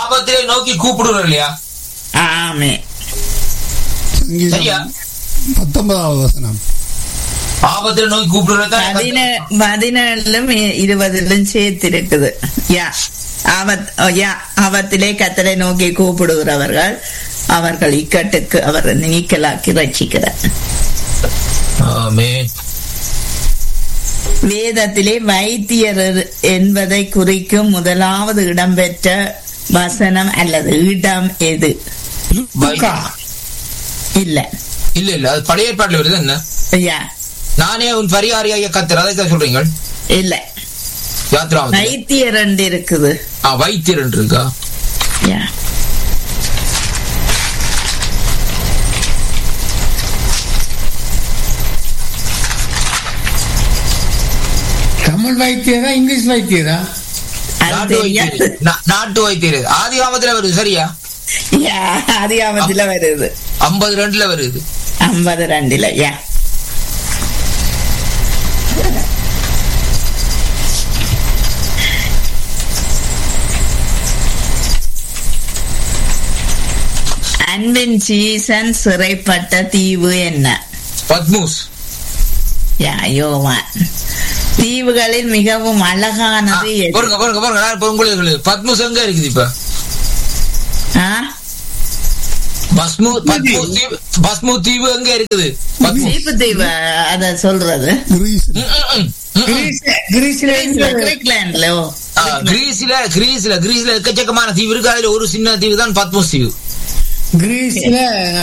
ஆபத்திலே நோக்கி கூப்பிடுறோம் இல்லையா ஆமே சரியா சங்கீதம் பத்தொன்பதாவது வசனம் ஆபத்திலே நோக்கி கூப்பிடுறதா பதினே- பதினேழுலும் இ- இருபதிலும் சேர்த்து இருக்குது யா ஆபத் ஓ, யா ஆபத்திலே கத்தரை நோக்கி கூப்பிடுகிறவர்கள் அவர்கள் இக்கட்டுக்கு அவர் நீக்கலாக்கி ரட்சிக்கிறார் ஆமென் வேதத்திலே வைத்தியர் என்பதை குறிக்கும் முதலாவது இடம்பெற்ற வசனம் அல்லது இடம் எது லூக்கா. இல்ல இல்ல இல்ல அது பழைய ஏற்பாட்டுல வருது என்ன யா நானே உன் பரிகாரியாக கத்தர் அதை தான் சொல்றீங்க இல்ல யாத்ராவது வைத்தியர் என்று இருக்குது ஆ வைத்தியர் இருக்கா யா தமிழ் வைத்தியரா இங்கிலீஷ் வைத்தியரா அது நாட்டு தெரியாது வைத்தியர் நா- நாட்டு வைத்தியர் ஆதி காமத்துல வருது சரியா யா அதிகாமத்துல வருது ஐம்பது ரெண்டுல வருது ஐம்பது ரெண்டுல யா அன்பின் சீசன் சிறைப்பட்ட தீவு என்ன பத்மூஸ் யா யோவான் தீவுகளில் மிகவும் அழகானது எது? பாருங்க பாருங்க பாருங்க நான் இப்ப உங்களுக்கு சொல்லுது. பத்மூஸ் எங்க இருக்குது இப்ப ஆ? பஸ்மு பத்மு தீவு பஸ்மு தீவு எங்க இருக்குது பத்மு சீப்பு தீவு அத சொல்றது கிரீஸ் ம், ம், ம். ம், ம். கிரீஸ்ல கிரீஸ்ல, கிரீக்லாண்ட்ல ஓ. ஆ, கிரீஸ்ல கிரீஸ்ல கிரீஸ்ல எக்கச்சக்கமான தீவு இருக்கு அதுல ஒரு சின்ன தீவு தான் பத்மூஸ் தீவு கிரீஸ்ல